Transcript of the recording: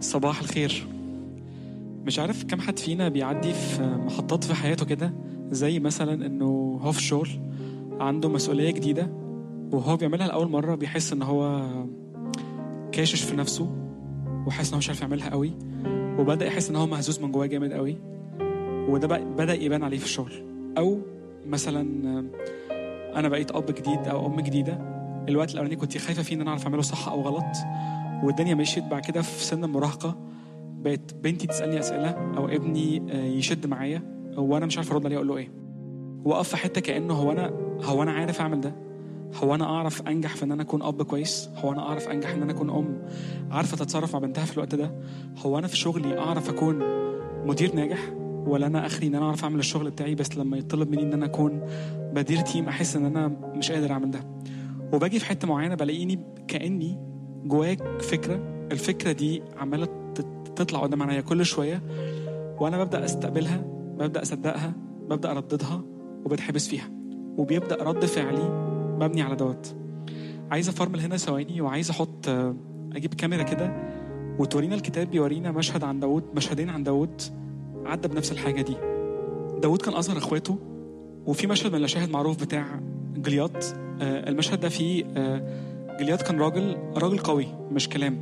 صباح الخير مش عارف كم حد فينا بيعدي في محطات في حياته كده زي مثلا انه هو في الشغل عنده مسؤولية جديدة وهو بيعملها لأول مرة بيحس ان هو كاشش في نفسه وحاسس ان هو مش عارف يعملها قوي وبدأ يحس ان هو مهزوز من جواه جامد قوي وده بقى بدأ يبان عليه في الشغل او مثلا انا بقيت اب جديد او ام جديده الوقت الاولاني كنت خايفه فيه ان انا اعرف اعمله صح او غلط والدنيا مشيت بعد كده في سن المراهقه بقت بنتي تسالني اسئله او ابني يشد معايا وانا مش عارف ارد عليه اقول له ايه واقف في حته كانه هو انا هو انا عارف اعمل ده هو انا اعرف انجح في ان انا اكون اب كويس هو انا اعرف انجح ان انا اكون ام عارفه تتصرف مع بنتها في الوقت ده هو انا في شغلي اعرف اكون مدير ناجح ولا انا اخري ان انا اعرف اعمل الشغل بتاعي بس لما يطلب مني ان انا اكون بدير تيم احس ان انا مش قادر اعمل ده وباجي في حته معينه بلاقيني كاني جواك فكره الفكره دي عماله تطلع قدام عينيا كل شويه وانا ببدا استقبلها ببدا اصدقها ببدا ارددها وبتحبس فيها وبيبدا رد فعلي مبني على دوت عايز افرمل هنا ثواني وعايز احط اجيب كاميرا كده وتورينا الكتاب بيورينا مشهد عن داود مشهدين عن داود عدى بنفس الحاجه دي داود كان اصغر اخواته وفي مشهد من المشاهد معروف بتاع جليات المشهد ده فيه جليات كان راجل راجل قوي مش كلام